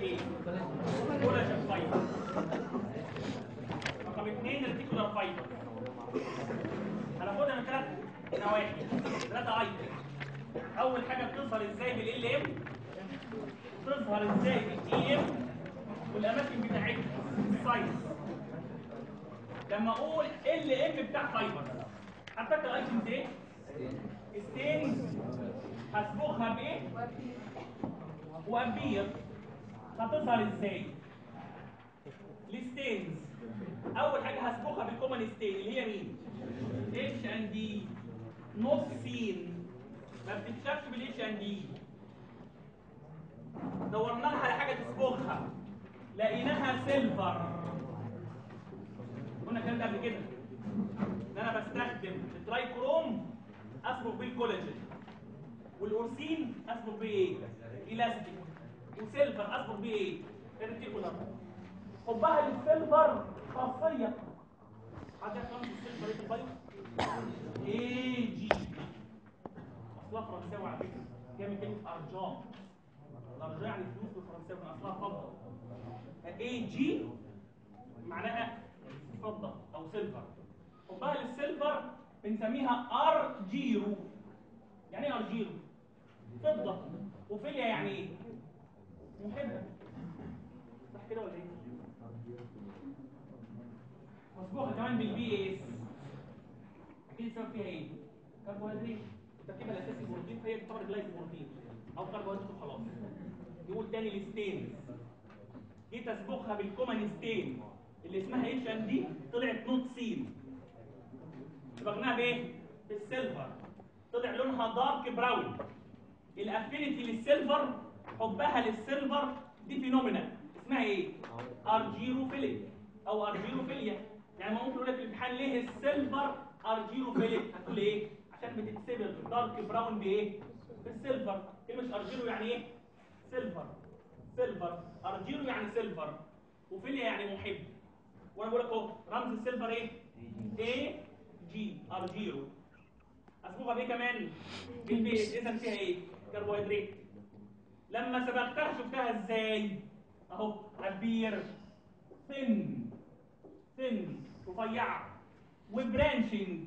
ايه؟ كولاجين فايبر رقم اثنين ريتيكولار فايبر هناخدها من ثلاث نواحي ثلاثة ايتم اول حاجة بتظهر ازاي بالال ام بتظهر ازاي بالاي ام والاماكن بتاعتها السايز لما اقول ال ام بتاع فايبر حتى الايتمز ايه ستينز هسبقها بايه وامبير هتظهر ازاي الستينز اول حاجه هسبقها بالكومن ستين اللي هي مين اتش ان دي نص سين ما بتتشافش بالاتش ان دي دورنا لها على حاجه تسبقها لقيناها سيلفر قلنا الكلام ده قبل كده ان انا بستخدم الترايكروم اسبق بيه الكولاجين والاورسين اسبق بيه ايه الاستيك وسيلفر اسبق بيه ايه الريتيكولار حبها للسيلفر خاصيه حد يفهم السيلفر ايه في البايو اي جي اصلها فرنساوي على فكره جايه من كلمه ارجان الارجان يعني فلوس بالفرنساوي من اصلها فضه اي جي معناها فضه او سيلفر حبها للسيلفر بنسميها ارجيرو يعني ايه ارجيرو فضه وفيليا يعني ايه محبه صح كده ولا ايه مسبوقه كمان بالبي اس اكيد السبب فيها ايه كربوهيدرات التركيبه الاساسي بروتين فهي تعتبر جلايز بروتين او كربوهيدرات وخلاص يقول تاني الستينز جيت اسبقها بالكومن ستين اللي اسمها اتش ان دي طلعت نوت سين سبقناها بايه بالسيلفر طلع لونها دارك براون الافينيتي للسيلفر حبها للسيلفر دي فينومينا اسمها ايه ارجيروفيليك او ارجيروفيليا يعني ممكن يقول لك في الامتحان ليه السيلفر ارجيروفيليك هتقول ايه عشان بتتسبر دارك براون بايه بالسيلفر كلمه ارجيرو يعني ايه سيلفر سيلفر ارجيرو يعني سيلفر وفيليا يعني محب وانا بقول لك اهو رمز السيلفر ايه اي جي ارجيرو اسبوعها بايه كمان بالبيت اذا فيها ايه كربوهيدرات لما سبقتها شفتها ازاي اهو عبير ثن ثن رفيعه وبرانشنج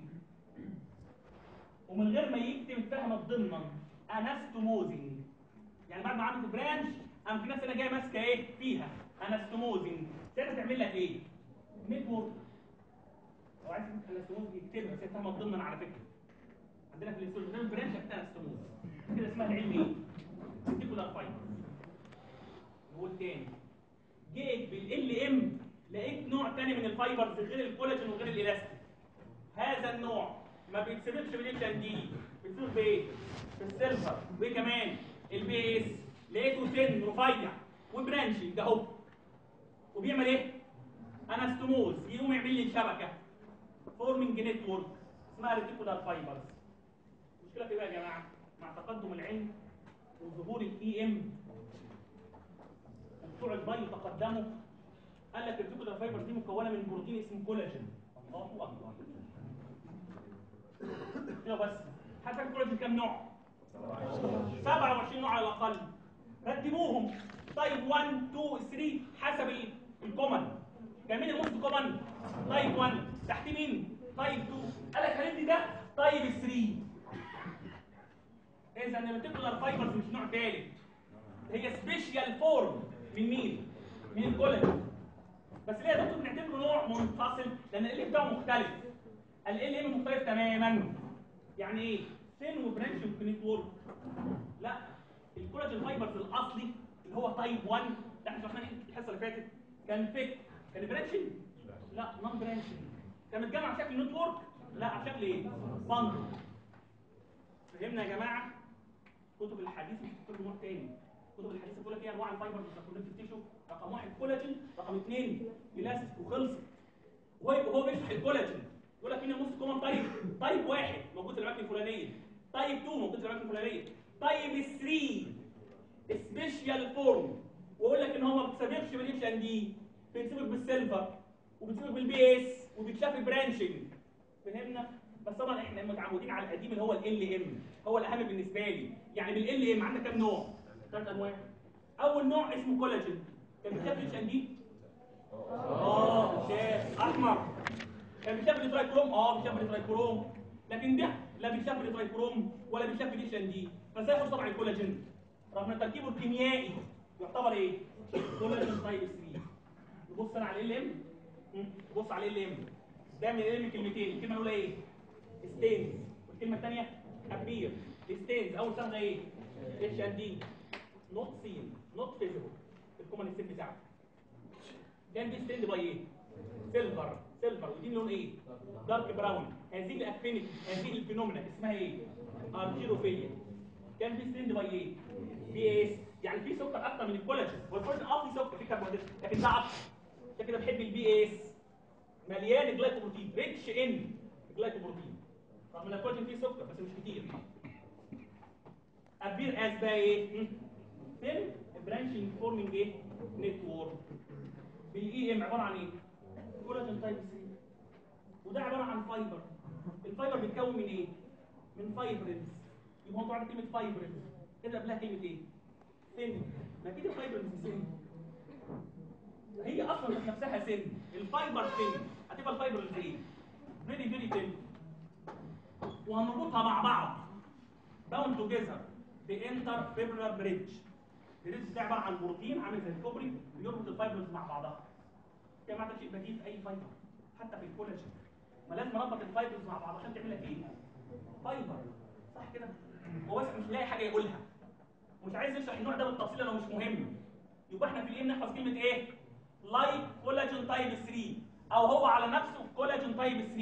ومن غير ما يكتب اتفهمت ضمنا انستموزنج يعني بعد ما عملت برانش قام في ناس هنا جايه ماسكه ايه فيها انستموزنج ساعتها تعمل لك ايه نتورك لو عايز تكتب انستموز يكتبها بس هي اتفهمت ضمنا على فكره عندنا في الاستوديو برانش بتاع انستموز كده اسمها العلم ايه ريتيكولار فايبر نقول تاني جيت بالال ام لقيت نوع تاني من الفايبرز غير الكولاجين وغير الالاستيك هذا النوع ما بيتسببش بالاتش ان دي بيتسبب بايه بالسيلفر وايه كمان البي اس لقيته سن رفيع وبرانشنج اهو وبيعمل ايه انستموز يقوم يعمل لي شبكه فورمنج نتورك اسمها ريتيكولار فايبرز المشكله في ايه بقى يا جماعه مع تقدم العلم وظهور الاي ام وبتوع البايو تقدموا قال لك الريتيكولار فايبر دي مكونه من بروتين اسمه كولاجين الله اكبر كده بس حتى الكولاجين كام نوع 27 نوع على الاقل رتبوهم تايب 1 2 3 حسب ال- الكومن كان مين الموست كومن تايب 1 تحت مين تايب 2 قال لك هندي ده تايب 3 اذا الريتيكولار فايبرز مش نوع ثالث هي سبيشال فورم من مين من الكولاجين بس ليه يا دكتور بنعتبره نوع منفصل لان ال بتاعه مختلف ال ام مختلف تماما يعني ايه سين وبرانش نتورك لا الكولاجين فايبرز الاصلي اللي هو تايب 1 ده احنا شرحناه الحصه اللي فاتت كان فيك كان برانشنج لا نون برانشنج كان متجمع على شكل نتورك لا على شكل ايه بندل فهمنا يا جماعه كتب الحديث مش بتكتب نوع تاني كتب الحديث بتقول لك ايه انواع الفايبرز اللي كونكتيف تيشو رقم واحد كولاجين رقم اثنين الاستيك وخلصت وهو هو بيشرح الكولاجين يقول لك هنا نص كومن تايب تايب واحد موجود في الاماكن الفلانيه تايب 2 موجود في الاماكن الفلانيه تايب 3 سبيشال فورم ويقول لك ان هو ما بتسببش بالاتش ان دي بيتسبب بالسيلفر وبيتسبب بالبي اس وبيتشاف برانشنج فهمنا بس طبعا احنا متعودين على القديم اللي هو ال ام هو الاهم بالنسبه لي يعني بالال ام عندك كام نوع ثلاث انواع اول نوع اسمه كولاجين كان بيتشاف اتش ان دي اه شاف احمر كان بيتشاف بالترايكروم اه بيتشاف بالترايكروم لكن ده لا بيتشاف بالترايكروم ولا بيتشاف بالاتش ان دي فازاي يخش طبعا الكولاجين رغم ان تركيبه الكيميائي يعتبر ايه كولاجين تايب 3 نبص انا على ال ام نبص على ال ام ده من ال ام كلمتين الكلمه الاولى ايه ستينز والكلمه الثانيه ابير ستينز اول صيغه ايه اتش ان دي نوت سين نوت فيزيبل الكومن ستيب بتاعه كان دي ستيند باي ايه سيلفر سيلفر ودي لون ايه دارك براون هذه الافينيتي هذه الفينومينا اسمها ايه ارجيروفيليا كان في ستيند باي ايه بي اس يعني في سكر اكتر من الكولاجين والكولاجين اه في سكر في كربوهيدرات لكن ده اكتر عشان كده بحب البي اس مليان جلايكوبروتين ريتش ان جلايكوبروتين رغم ان الكولاجين فيه سكر بس مش كتير ابير از بقى ايه ثين برانشنج فورمينج ايه نتورك بالاي ام عباره عن ايه كولاجين تايب 3 وده عباره عن فايبر الفايبر بيتكون من ايه من فايبرز يبقى انتوا عارفين كلمه فايبرز كده قبلها كلمه ايه سن ما كده فايبرز سن هي اصلا ذات نفسها سن الفايبر سن هتبقى الفايبرز ايه فيري فيري سن وهنربطها مع بعض باوند توجذر بانتر فيبرال بريدج البريدج ده عباره عن بروتين عامل زي الكوبري بيربط الفايبرز مع بعضها كده ما شيء بديل في اي فايبر حتى في الكولاجين ما لازم اربط الفايبرز مع بعض عشان تعمل لك ايه فايبر صح كده هو بس مش لاقي حاجه يقولها ومش عايز يشرح النوع ده بالتفصيل لو مش مهم يبقى احنا في الايه بنحفظ كلمه ايه لايك كولاجين تايب 3 او هو على نفسه كولاجين تايب 3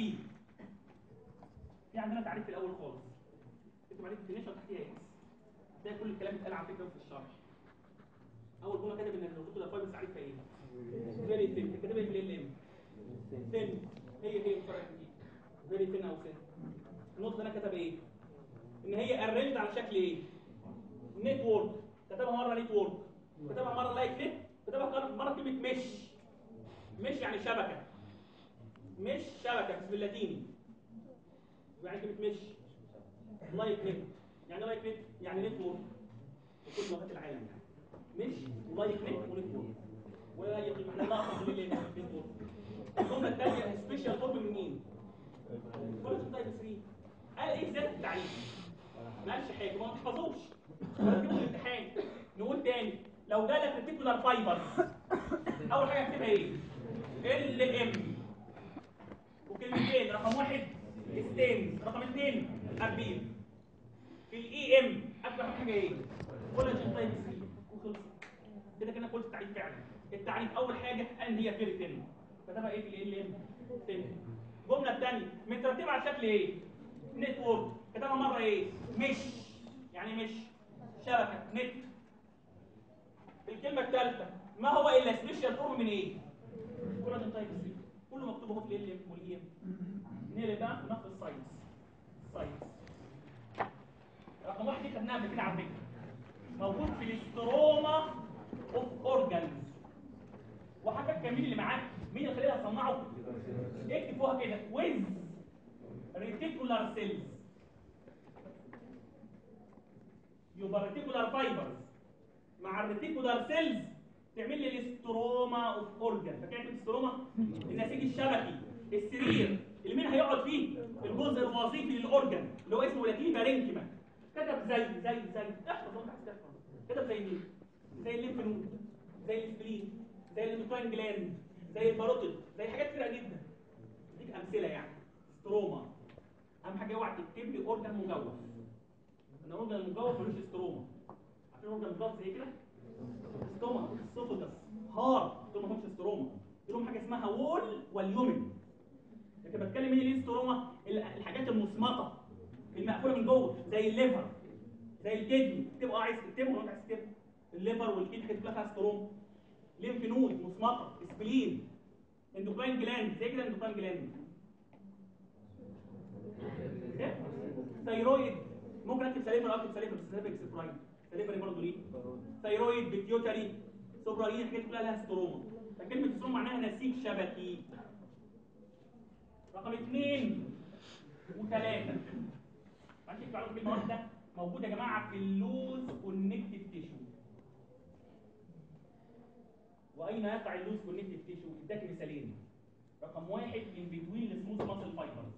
في عندنا تعريف في الاول خالص اكتب عليه ديفينيشن تحتيها اكس ده كل الكلام اتقال على فكره في الشرح اول جمله كاتب ان الوجود الفايبرز تعريفها ايه فيري ثين كاتبها في ال ام ثين هي هي الفرق دي فيري ثين او ثين النقطه انا كتب ايه ان هي ارينجد على شكل ايه نتورك كتبها مره نتورك كتبها مره لايك نت كتبها مره كلمه مش مش يعني شبكه مش شبكه بس باللاتيني يعني كلمه مش لايك نت يعني لايك نت يعني نتورك في كل لغات العالم يعني مش ولايك نت ونتورك ولا اي قيمه احنا لا اصل ليه نتورك الجمله الثانيه سبيشال فورم من مين؟ كولاجين تايب 3 قال ايه ذات التعريف؟ ما قالش حاجه ما تحفظوش نجيبه الامتحان نقول تاني لو جالك ريتيكولار فايبر اول حاجه اكتبها ايه؟ ال ام وكلمتين رقم واحد ستينز رقم اثنين اربيل في الاي ام اكتب حاجه ايه؟ كولاجين تايب 3 وخلص كده كده قلت التعريف فعلا التعريف اول حاجه ان هي فيري كتبها ايه في ال ام؟ تن الجمله الثانيه مترتبه على شكل ايه؟ نتورك كتبها مره ايه؟ مش يعني مش شبكه نت الكلمه الثالثه ما هو الا سبيشال فورم من ايه؟ كولاجين تايب 3 كله مكتوب اهو في ال ام والاي ام نقلب بقى ناخد الساينس ساينس رقم واحد دي خدناها قبل كده على فكره موجود في الاستروما اوف اورجانز وحاجات كمين اللي معاك مين اللي خليها صنعه اكتب فوقها كده with reticular cells يبقى reticular fibers مع الريتيكولار سيلز تعمل لي الاستروما اوف اورجان فاكر الاستروما النسيج الشبكي السرير اللي مين هيقعد فيه الجزء الوظيفي للاورجان اللي هو اسمه لاتيني بارينكيما كتب زي زي زي احفظ وانت عايز تحفظ كتب زي مين زي الليمف نود زي السبلين زي الاندوكراين جلاند زي الباروتيد زي حاجات كتيره جدا اديك امثله يعني ستروما اهم حاجه اوعى تكتب لي اورجان مجوف ان الاورجان المجوف ملوش ستروما عارفين اورجان مجوف زي كده ستوما اسوفوجاس هار دول ما همش ستروما لهم حاجه اسمها وول واليومن لكن بتكلم مين اللي ستروما الحاجات المصمطه المقفوله من جوه زي الليفر زي الكدني تبقى عايز تكتبه ولا عايز تكتبه الليفر والكدني حاجات كلها فيها ستروما ليمف نود مصمطه سبلين اندوكراين جلاند زي كده اندوكراين جلاند ثايرويد ممكن اكتب سليفر اكتب سليفر بس سليفر اكسبراين سليفر برضه ليه ثايرويد بيتيوتري سوبراين حاجات كلها لها ستروما فكلمه ستروما معناها نسيج شبكي رقم اثنين وثلاثة معلش تعالوا كلمة واحدة موجودة يا جماعة في اللوز كونكتيف تيشو اين يقع اللوز كونكتيف تيشو اداك مثالين رقم واحد من بتوين السموث ماسل فايبرز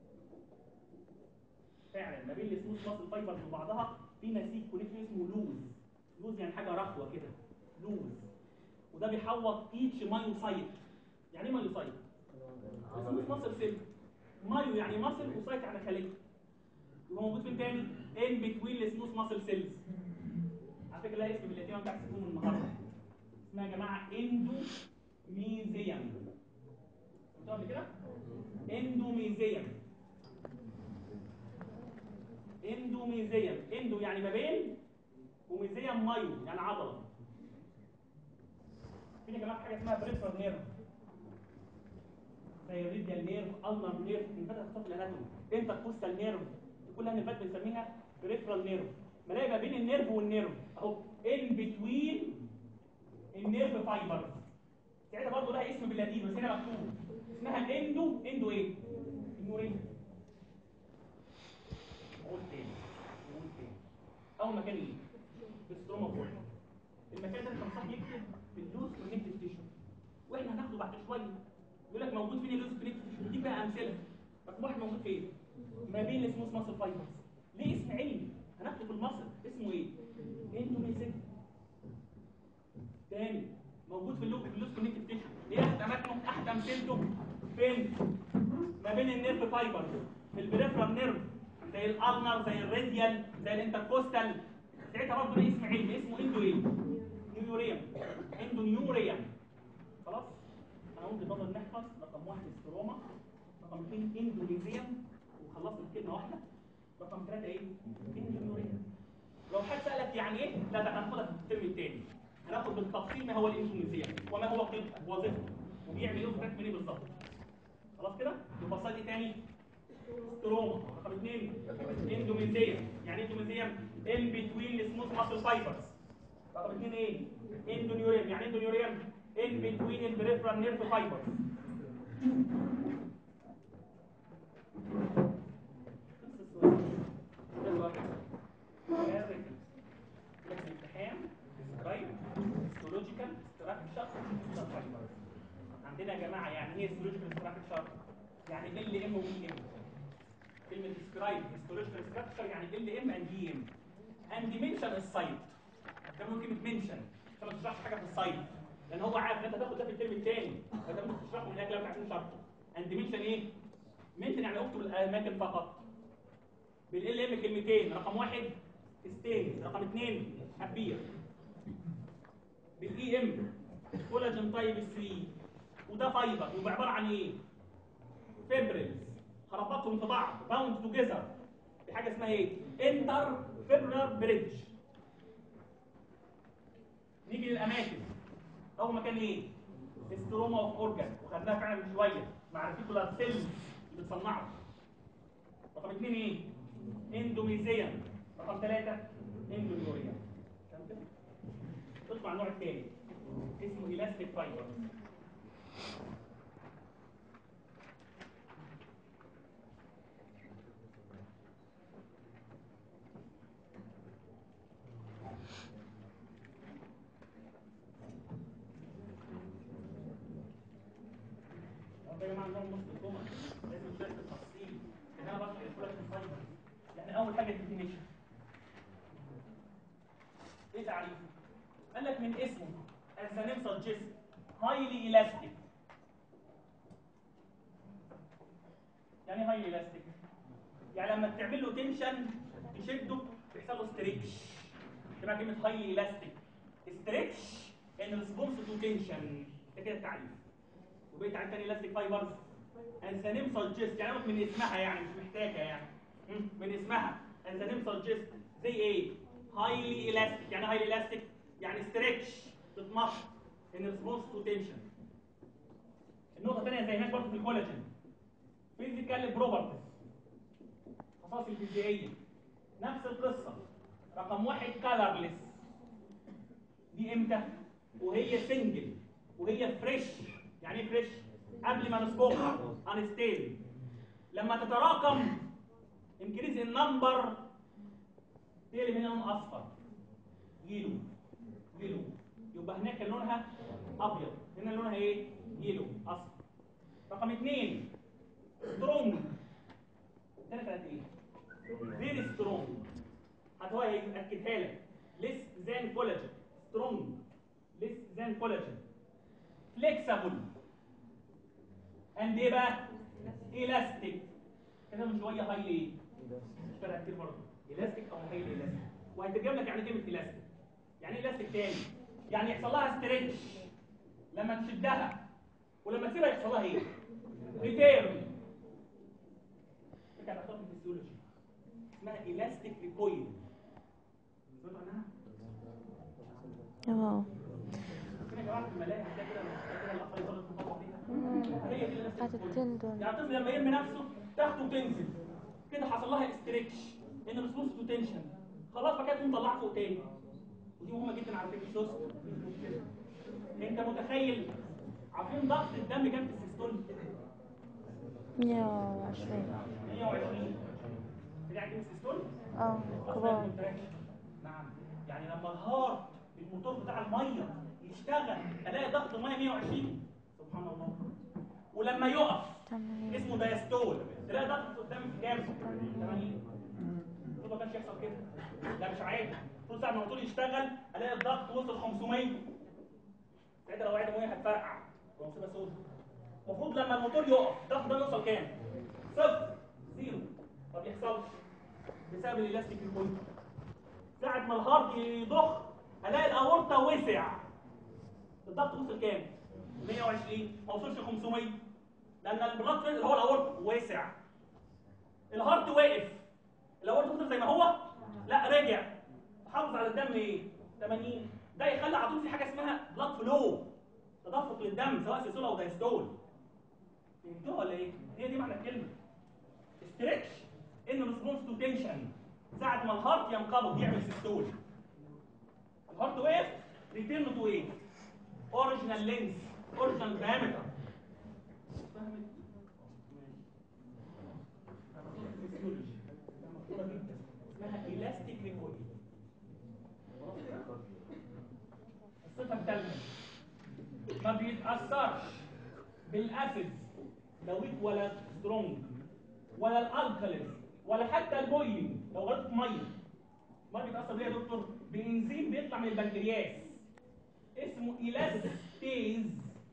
فعلا ما بين السموث ماسل فايبرز وبعضها في نسيج كونكتيف اسمه لوز لوز يعني حاجه رخوه كده لوز وده بيحوط ايتش مايوسايت يعني ايه مايوسايت؟ سموث ماسل سيل مايو يعني ماسل وسايت يعني خليه يبقى موجود فين تاني؟ ان بتوين السموث ماسل سيلز على فكره لها اسم باللاتيني بتاع السكون النهارده اسمها يا جماعه اندو ميزيوم قلتها قبل كده؟ اندوميزيوم اندوميزيوم اندو يعني ما بين وميزيوم مايو يعني عضله في يا جماعه حاجه اسمها بريفرال نيرف زي الريديال نيرف النر نيرف انفتح خطوط الاناتومي انتركوستال نيرف كلها نيرفات بنسميها بريفرال نيرف بلاقي ما بين النيرف والنيرف اهو ان بتوين النيرف فايبرز ساعتها برضه لها اسم باللاتيني بس هنا مكتوب اسمها الاندو اندو ايه؟ النورين قول تاني قول تاني اول مكان ايه؟ في الستروما فوق المكان ده انت مصاب يكتب في اللوز كونكتيف تيشو واحنا هناخده بعد شويه يقول لك موجود فين اللوز كونكتيف تيشو دي بقى امثله رقم واحد موجود فين؟ ما بين السموث ماسل فايبرز ليه اسم علمي؟ هناخده في المصل اسمه ايه؟ اندوميزيك تاني موجود في اللوب في اللوز كونكتيف تيشو ايه احد اماكنه احد امثلته فين ما بين النيرف فايبر في البريفرال نيرف زي الالنر زي الراديال زي الانتركوستال ساعتها برضه ليه اسم علمي اسمه اندو ايه نيوريم اندو نيوريم خلاص انا ممكن نقدر نحفظ رقم واحد استروما رقم اثنين اندوليزيوم وخلصنا كلمه واحده رقم ثلاثه ايه اندو نيوريم لو حد سالك يعني ايه لا ده هناخدها في الترم الثاني هناخد بالتفصيل ما هو الاندونيزيا وما هو قيمته وظيفته وبيعمل ايه وفات من ايه بالظبط خلاص كده يبقى صيد ايه تاني ستروما رقم اثنين اندوميزيا يعني اندوميزيا ان بتوين السموث ماسل فايبرز رقم اثنين ايه اندونيوريم يعني اندونيوريم ان بتوين البريفرال نيرف فايبرز الامتحان رايت هيستولوجيكال ستراكشر عندنا يا جماعه يعني ايه هيستولوجيكال ستراكشر يعني ال ام وبي ام كلمه ديسكرايب هيستولوجيكال ستراكشر يعني ال ام اند دي ام اند منشن السايت ده ممكن منشن عشان ما تشرحش حاجه في السايت لان هو عارف ان انت هتاخد ده في الترم الثاني فانت ممكن تشرحه من الاجل لو عايزين شرحه اند منشن ايه منشن يعني اكتب الاماكن فقط بالال ام كلمتين رقم واحد ستين رقم اثنين ابير بالاي ام كولاجين تايب 3 وده فايبر يبقى عباره عن ايه فيبريلز هربطهم في بعض باوند توجذر في حاجه اسمها ايه انتر فيبريلر بريدج نيجي للاماكن اول مكان ايه استروما اوف اورجان وخدناها فعلا من شويه مع الريتيكولار سيلز اللي بتصنعه رقم اثنين ايه اندوميزيوم رقم ثلاثة اندونيوريا تطلع النوع الثاني اسمه الاستيك فايبر يا جماعه نظام نص الكومه لازم نشرح التفصيل ان انا بشرح لك الفايبر يعني اول حاجه الديفينيشن ايه تعريفه قال لك من اسمه الزنيم سجست هايلي الاستيك يعني هايلي الاستيك يعني لما تعمل له تنشن تشده بيحصل له ستريتش تبقى كلمه هايلي الاستيك ستريتش ان ريسبونس تو تنشن ده كده التعريف وبقيت تعريف تاني الاستيك فايبرز الزنيم سجست يعني من اسمها يعني مش محتاجه يعني من اسمها الزنيم سجست زي ايه هايلي الاستيك يعني هايلي الاستيك يعني ستريتش تتمط ان ريسبونس تو تنشن النقطه الثانيه زي هناك برضه في الكولاجين فيزيكال بروبرتيز خصائص الفيزيائيه نفس القصه رقم واحد كالرلس دي امتى وهي سنجل وهي فريش يعني ايه فريش قبل ما نسبقها انستيل لما تتراكم انكريز النمبر تقلب هنا لون اصفر يلو يلو يبقى هناك كان لونها ابيض هنا لونها ايه يلو اصفر رقم اثنين سترونج الثالث كانت ايه فيري سترونج هات هو هيأكدها لك ليس ذان كولاجين سترونج ليس ذان كولاجين فليكسبل اند ايه بقى الاستيك كده من شويه هاي ايه مش فارقه كتير برضه الاستيك او هاي الاستيك وهيترجم لك يعني كلمه الاستيك يعني ايه الاستيك تاني يعني يحصل لها ستريتش لما تشدها ولما تسيبها يحصل لها ايه ريتيرن كانت في الفسيولوجي اسمها الاستيك ريكويل سمعتوا عنها؟ اه فين يا جماعه في الملاهي هتلاقي كده كده الاطفال يقدروا يتطبقوا فيها هي دي الاستيك بتاعت ريكويل التندون يعني الطفل لما يرمي نفسه تحته تنزل كده حصل لها استريتش ان ريسبونس تو تنشن خلاص فكده تقوم طلعها فوق تاني ودي مهمه جدا على فكره السوست انت متخيل عارفين ضغط الدم كام في السيستول 120 120 تلاقي كام السيستول اه كبار نعم يعني لما الهارت الموتور بتاع الميه يشتغل الاقي ضغط الميه 120 سبحان الله ولما يقف 80 اسمه دايستول تلاقي ضغط قدام في كام 80 المفروض ما كانش يحصل كده لا مش عادي طول ساعه ما الموتور يشتغل الاقي الضغط وصل 500 ساعتها لو وعد ميه هتفرقع ومصيبه سوداء المفروض لما الموتور يقف الضغط ده يوصل كام صفر زيرو ما بيحصلش بسبب الالاستيك الكويت ساعه ما الهارت يضخ الاقي الاورطه وسع الضغط وصل كام 120 ما وصلش 500 لان البلاد اللي هو الاورط وسع الهارت وقف الاورط وصل زي ما هو لا رجع حافظ على الدم ايه 80 ده يخلي على طول في حاجه اسمها بلاد فلو تدفق للدم سواء سيستول او دايستول فهمتوها ولا ايه هي دي معنى الكلمه ستريتش ان ريسبونس تو تنشن ساعه ما الهارت ينقبض يعمل سيستول الهارت وقف ريتيرن تو ايه اوريجينال لينس اوريجينال دايمتر فهمت اسمها الاستيك ريكويل الصفه الثالثه ما بيتاثرش بالاسيد لا ويك ولا سترونج ولا الالكاليز ولا حتى البويلنج لو غلطت في ميه ما بيتاثر بيه يا دكتور بانزيم بيطلع من البنكرياس اسمه الاستيز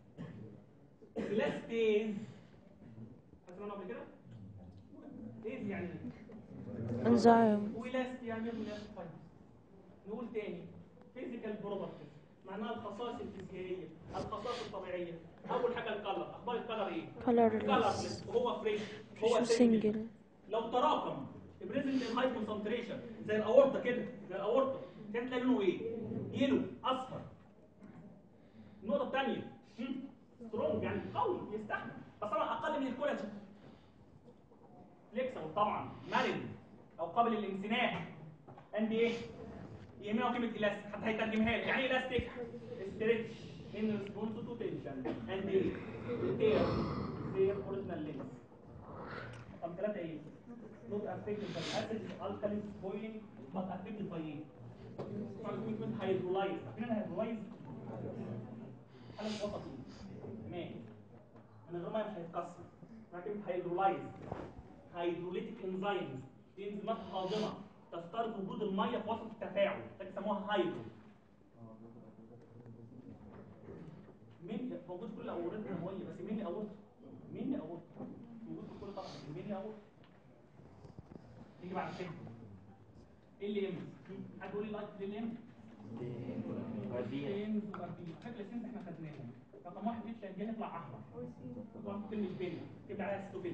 الاستيز هتسمعوا قبل كده؟ ايه يعني انزيم ولاست يعني من فايبر نقول تاني فيزيكال بروبرتيز معناها الخصائص الفيزيائيه الخصائص الطبيعيه اول حاجه الكلر اخبار الكلر ايه colorless كلرلس وهو فريش هو شو سنجل سنجل لو تراكم بريزنت ان هاي كونسنتريشن زي الاورطه كده زي الاورطه كان تلاقي لونه ايه يلو اصفر النقطه الثانيه سترونج يعني قوي يستحمل بس طبعا اقل من الكولاجين فليكسبل طبعا مرن او قابل للانسناح اند ايه يهمنا كلمه الاستيك حتى هيترجمها لك يعني ايه الاستيك ستريتش ان ريسبونس تو تنشن اند ايه ريتير زي اوريجينال لينس رقم ثلاثة ايه؟ not affected by acids, alkalis, boiling, but affected by ايه؟ كلمة hydrolyze، عارفين انا hydrolyze؟ حالة وسطية تمام من غير ميه مش هيتكسر اسمها كلمة hydrolyze hydrolytic enzymes دي انزيمات هاضمة تفترض وجود الميه في وسط التفاعل ده بيسموها هايدرو مين موجود في كل اورده الميه بس مين اللي اورده؟ مين اللي اورده؟ موجود في كل طبعا مين اللي اورده؟ نيجي بعد كده ايه اللي ام؟ حد يقول لي لايك ليه الام؟ سينز وباربين فاكر السينز احنا خدناهم رقم واحد دي تلاقيه يطلع احمر طبعا كلمه بين تبدا عليها ستوبين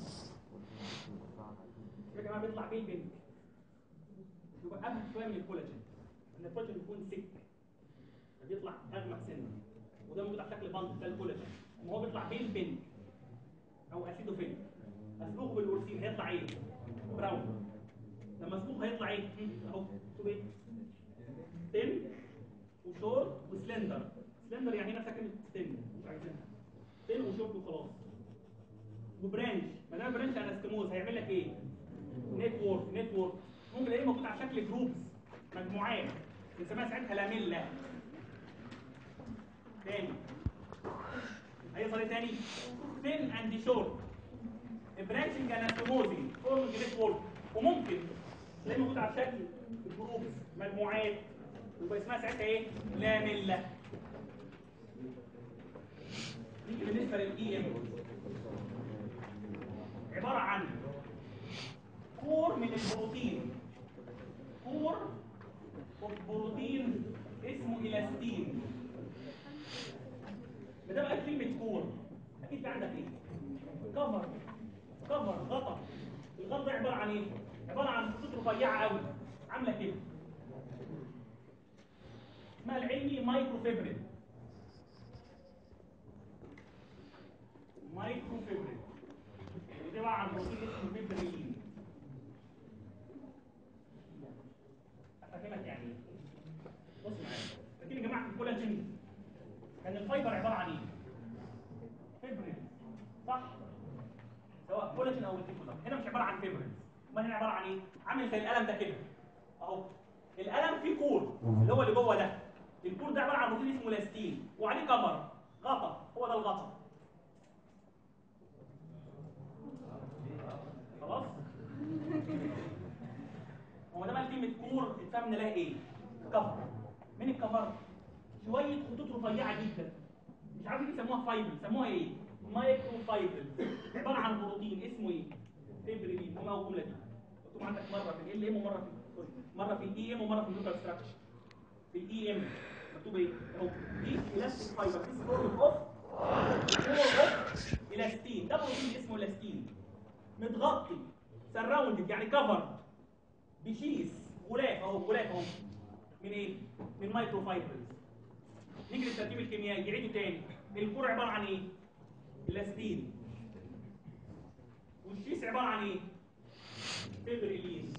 يا جماعه بيطلع بين بين يبقى اغمق شويه من الكولاجين ان الكولاجين بيكون سك فبيطلع اغمق سنه وده موجود على شكل بند ده الكولاجين ما هو بيطلع بين بين او اسيدوفيل مسبوق بالورسين هيطلع ايه براون لما مسبوق هيطلع ايه اهو شوف ايه تن وشورت وسلندر سلندر يعني نفسها كلمه تن مش عايزينها تن وشورت وخلاص وبرانش ما دام برانش على اسكيموز هيعمل لك ايه نتورك نتورك ممكن تلاقيه موجود على شكل جروبز مجموعات بنسميها ساعتها لاميلا تاني هيظهر ايه تاني thin and short branching anastomosing form great word وممكن تلاقيه موجود على شكل جروبس مجموعات يبقى اسمها ساعتها ايه لاميلا نيجي بالنسبه للاي ام عباره عن كور من البروتين كور اوف بروتين اسمه الاستين ما دام قال كلمه كور اكيد في عندك ايه كفر كفر غطا الغطا ده عباره عن ايه عباره عن خطوط رفيعه قوي عامله كده اسمها العلمي مايكرو فيبرين مايكرو فيبرين ودي بقى عن بروتين اسمه فيبرين افهمك يعني ايه بص معايا فاكرين يا جماعه الكولاجين كان الفايبر عباره عن ايه فيبرين صح سواء كولاجين او ريتيكولار هنا مش عباره عن فيبرين امال هنا عباره عن ايه عامل زي القلم ده كده اهو القلم فيه كور اللي هو اللي جوه ده الكور ده عباره عن بروتين اسمه لاستين وعليه كفر غطا هو ده الغطا خلاص هو ده بقى كلمه كور اتفهم نلاقي ايه كفر مين الكفر شويه خطوط رفيعه جدا مش عارف ليه يسموها فايبر يسموها ايه مايكرو فايبر عباره عن بروتين اسمه ايه فيبريلين هما الجمله دي مكتوب عندك مره في ال ام ومره في سوري مره في الاي ام ومره في النيوكلير ستراكشر في الاي ام مكتوب ايه اهو دي الاستيك فايبر دي فورم اوف فورم اوف الاستين ده بروتين اسمه الاستين متغطي سراوندد يعني كفر بشيس غلاف اهو غلاف اهو من ايه من مايكرو فايبرز نيجي للترتيب الكيميائي يعيدوا تاني الكور عباره عن ايه الاستين والشيس عباره عن ايه فيبريلين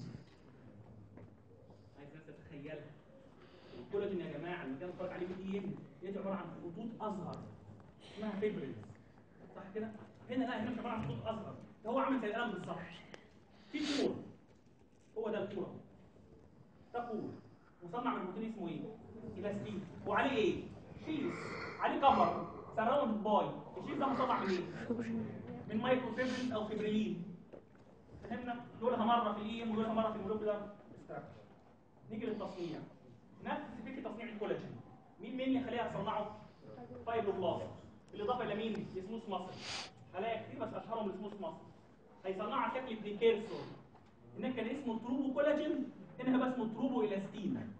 عايز الناس تتخيلها الكولاجين يا جماعه اللي كان اتفرج عليه في الاي ام دي عباره عن خطوط اصغر اسمها فيبريلز صح كده هنا لا هنا مش عباره عن خطوط اصغر ده هو عامل زي القلم بالظبط في كور هو ده الكور ده كور مصنع من بروتين اسمه ايه الاستين وعليه ايه شيس عليه كفر سراوند باي الشيس ده مصنع من ايه من مايكرو فيبرين او فيبريلين فهمنا دولها مره في الاي ام ودولها مره في المولكيولار ستراكشر نيجي للتصنيع نفس فكره تصنيع الكولاجين مين مين اللي خليها تصنعه فايبروبلاست بالاضافه الى مين السموث ماسل خلايا كتير بس اشهرهم السموث ماسل هيصنعها على شكل بريكيرسور هناك كان اسمه تروبو كولاجين هنا بقى اسمه تروبو الاستين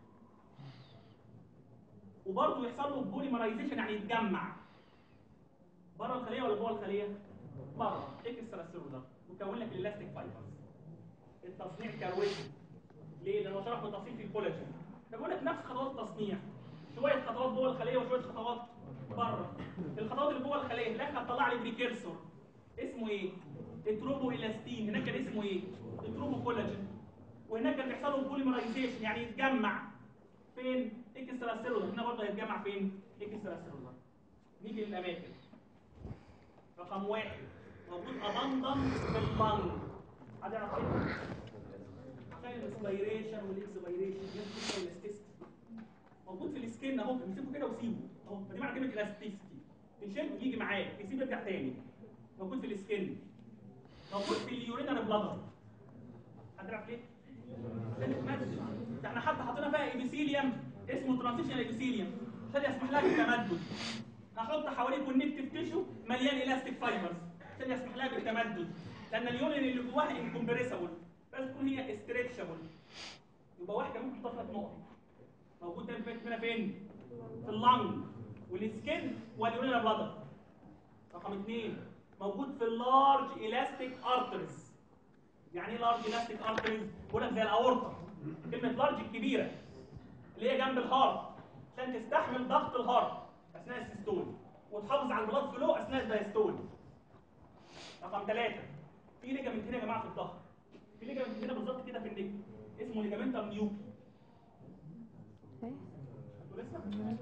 وبرضه يحصل له بوليمرايزيشن يعني يتجمع بره الخليه ولا جوه الخليه بره اكسترا سيلولار وكون لك الالاستيك فايبرز التصنيع كروته ليه لانه شرح بالتفصيل في الكولاجين فبقول لك نفس خطوات التصنيع شويه خطوات جوه الخليه وشويه خطوات بره الخطوات اللي جوه الخليه هناك هتطلع لي بريكيرسور اسمه ايه التروبو الاستين هناك كان اسمه ايه التروبو كولاجين وهناك كان بيحصل له بوليمرايزيشن يعني يتجمع فين اكسترا سيلولار هنا برضه هيتجمع فين اكسترا سيلولار نيجي للاماكن رقم واحد موجود ابندن في اللنج حد يعرف ايه عشان الاسبيريشن والاكسبيريشن يدخل الاستيستي موجود في السكين اهو امسكه كده وسيبه اهو فدي معنى كلمه الاستيستي تشد يجي معاك يسيب يرجع تاني موجود في السكين موجود في اليورينال بلادر حد يعرف ليه؟ ده احنا حتى حطينا فيها ايبيثيليوم اسمه ترانزيشن ايبيثيليوم عشان يسمح لها بالتمدد هحط حواليه كونكتيف تيشو مليان الاستيك فايبرز عشان يسمح لها بالتمدد لان اليورين اللي جواها انكمبريسبل بس تكون هي استريتشابل يبقى واحده ممكن تحط لك نقطه موجود ده الفيت هنا فين في اللنج والسكين واليورينال بلادر رقم اثنين موجود في اللارج الاستيك ارترز يعني ايه لارج الاستيك ارترز بقول لك زي الاورطه كلمه لارج الكبيره اللي هي جنب الهارت عشان تستحمل ضغط الهارت اثناء السيستول وتحافظ على البلاد فلو اثناء الدايستول رقم ثلاثة في ليجامنت هنا يا جماعه في الظهر في ليجامنت هنا بالظبط كده في النك اسمه ليجامنتم نيوكي ايه انتوا لسه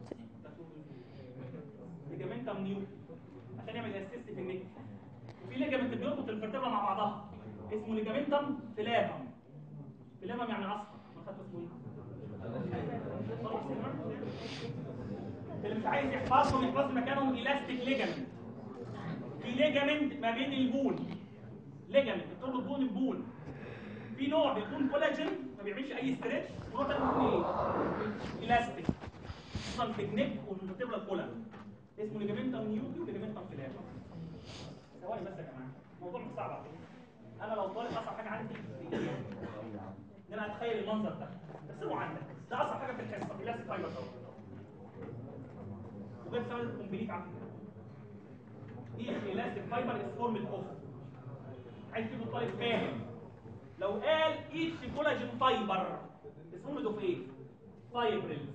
ليجامنتم نيوكي عشان يعمل اسيست في النك وفي ليجامنت بيربط الفرتبرا مع بعضها اسمه ليجامنتم فلافم فلافم يعني اصفر ما خدت اسمه ايه؟ مش عايز يحفظهم يحفظ مكانهم الاستيك ليجامنت في ليجامنت ما بين البون ليجامنت بتربط بون ببون في نوع بيكون كولاجين ما بيعملش اي ستريتش ونوع تاني بيكون ايه؟ الاستيك خصوصا في النك والفيرتبرال كولم اسمه ليجامنتم نيوكي وليجامنتم فلاب ثواني بس يا جماعه الموضوع مش صعب على فكره انا لو طالب اصعب حاجه عندي ان انا اتخيل المنظر ده ارسمه عندك ده اصعب حاجه في الحصه في الاستيك فايبر وغير سبب الكومبليت على فكره ايه الاستيك فايبر از فورمد اوف عايز تجيب الطالب فاهم لو قال ايتش كولاجين فايبر از فورمد اوف ايه فايبرلز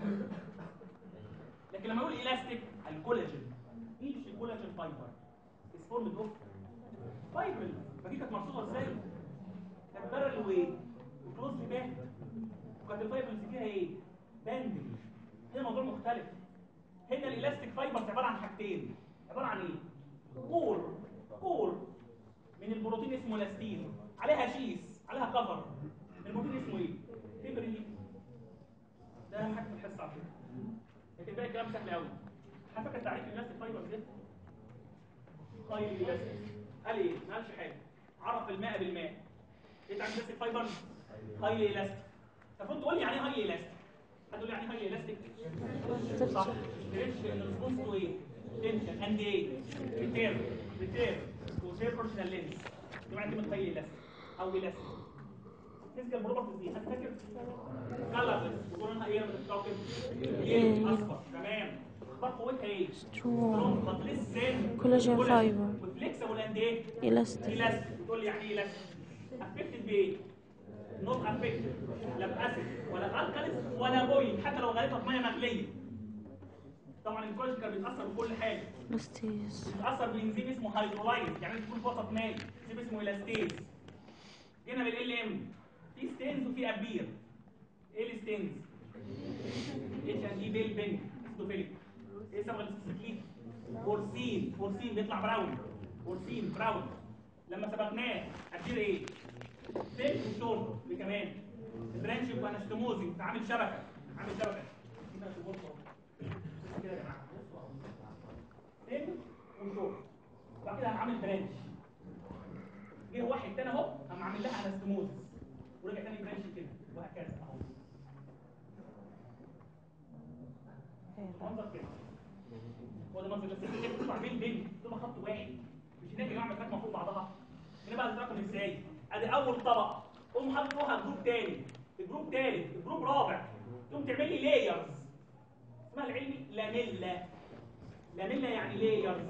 لكن لما يقول الاستيك الكولاجين ايتش كولاجين فايبر از فورمد اوف فايبرلز فدي كانت مرصوصه ازاي كانت بارل وايه وكلوز باك وكانت الفايبرلز فيها ايه باندنج هنا موضوع مختلف هنا الالاستيك فايبرز عباره عن حاجتين عباره عن ايه كور كور من البروتين اسمه لاستين عليها شيس عليها كفر البروتين اسمه ايه فيبريلين ده اهم حاجه في الحصه على فكره لكن باقي الكلام سهل قوي على فكره تعريف الالاستيك فايبرز ده خير الالاستيك قال ايه ما قالش حاجه عرف الماء بالماء ايه تعريف الالاستيك فايبرز هاي الاستيك المفروض تقول لي يعني ايه هاي الاستيك هتقول لي يعني ايه هاي الاستيك صح ستريتش ريسبونس تو ايه تنشن اند ايه ريتير ريتير تو سيرفورشنال لينس دي معنى كلمه هاي الاستيك او الاستيك فيزيكال بروبرتيز دي حد فاكر كلرلس لونها ايه لما تتكوكب ايه اصفر تمام اخبار قوتها ايه سترونج بس لسه كولاجين فايبر وفليكسبل اند ايه الاستيك الاستيك بتقول لي يعني ايه الاستيك افكتد بايه نوت افكتد لا باسيد ولا الكاليس ولا بويل حتى لو غليتها في ميه مغليه طبعا الكولاجين كان بيتاثر بكل حاجه الاستيز بيتاثر بانزيم اسمه هيدرولايز يعني بيكون في وسط مائي انزيم اسمه الاستيز جينا بالال ام في ستينز وفي ابير ايه الستينز اتش ان اي بيل بن ستوفيليك ايه سبب السبيسيفيك بورسين بورسين بيطلع براون بورسين براون لما سبقناه ابير ايه سيل وشورت دي كمان برانش وانستموزي عامل شبكه عامل شبكه كده شبكه كده يا جماعه سيل وشورت وبعد كده عامل برانش جه واحد تاني اهو قام عامل لها انستموزس ورجع تاني برانش كده وهكذا اهو منظر كده هو ده منظر بس كده بتطلع بين بين تبقى خط واحد مش هناك يا جماعه مسافات فوق بعضها هنا بقى تتراكم ازاي ادي اول طبق قوم حاطط فوقها جروب تاني الجروب تالت الجروب رابع تقوم تعمل لي لايرز اسمها العلمي لاميلا لاميلا يعني لايرز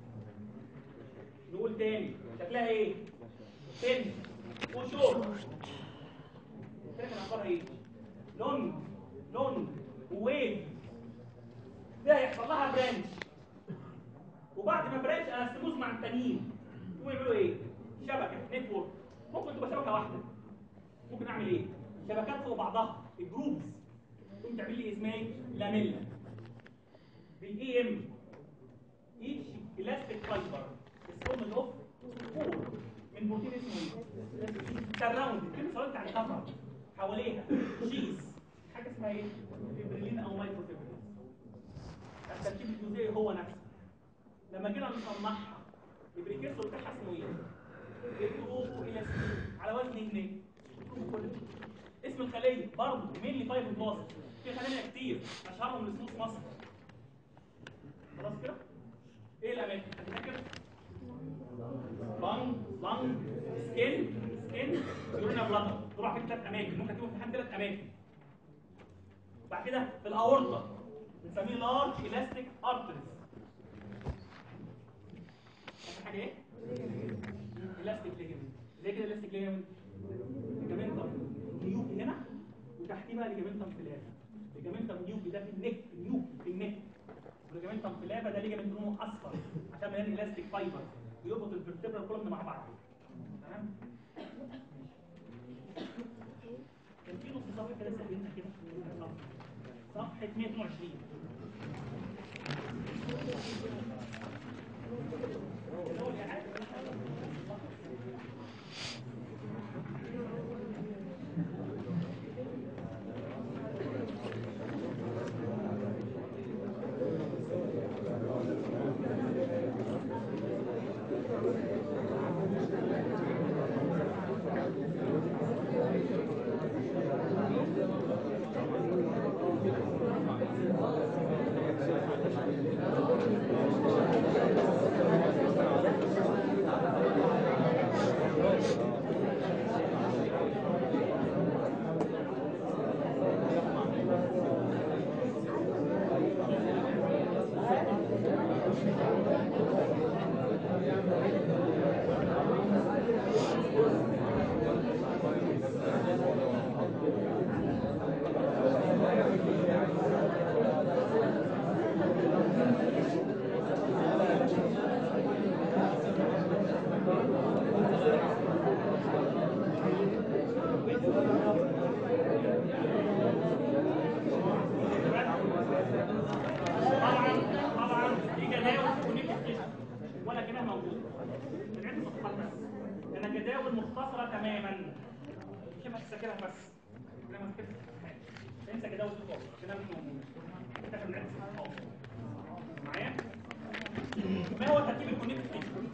نقول تاني شكلها ايه تن وشورت كده كان اخبارها ايه لونج لونج وويف ده هيحصل لها برانش وبعد ما برانش انستموز مع التانيين يقوموا يعملوا ايه شبكه نتورك ممكن تبقى شبكه واحده ممكن اعمل ايه شبكات فوق بعضها الجروبز تقوم تعمل لي اسمها ايه لاميلا بالاي ام each elastic fiber is formed of four من بروتين اسمه ايه سراوند كلمه سراوند يعني كفر حواليها شيز حاجه اسمها ايه فيبريلين او مايكروفيبرين التركيب الجزيئي هو نفسه لما جينا نصنعها البريكيرسور بتاعها اسمه ايه التروبو الاستين على وزن جنيه اسم الخليه برضه مينلي فايبر بلاست في خلايا كتير اشهرهم السموث مصر خلاص كده ايه الاماكن هتفكر لانج لانج سكين سكين يورينا بلادر دول على ثلاث اماكن ممكن تكون في حد ثلاث اماكن بعد كده في الاورطه بنسميه لارج الاستيك ارتريز اخر حاجه ايه الاستيك ليجمنت زي كده الاستيك ليجمنت ليجامنتم نيوكي هنا وتحتيه بقى ليجامنتم فلابا ليجامنتم نيوكي ده في النك نيوكي في النك وليجامنتم فلابا ده ليجامنت لونه اصفر عشان مليان الاستيك فايبر بيربط الفرتبرال كولوم مع بعض تمام كان في نص صفحه كده سابقنا كده صفحه 122 Thank موجود بنعد صفحات بس انا جداول مختصره تماما مش بس فاكرها بس لما تفتح انسى جداول الخاص كده مش موجود انت في بنعد صفحات معايا ما هو ترتيب الكونكت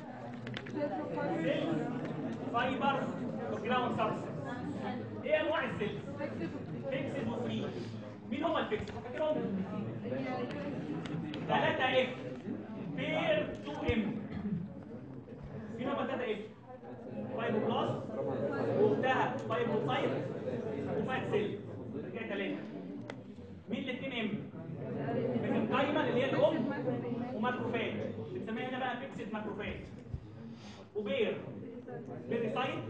سيلز فايبر وجراوند سبستنس ايه انواع السيلز فيكسد وفري مين هم الفيكسد فاكرهم ثلاثة اف بير 2 ام مين هم ثلاثة اف فايبروبلاست وبتاع فايبروسايت وفات سيل كده ثلاثة مين الاثنين ام ميزنكايما اللي هي الام وماكروفاج بنسميها هنا بقى فيكسد ماكروفاج وبير بيريسايت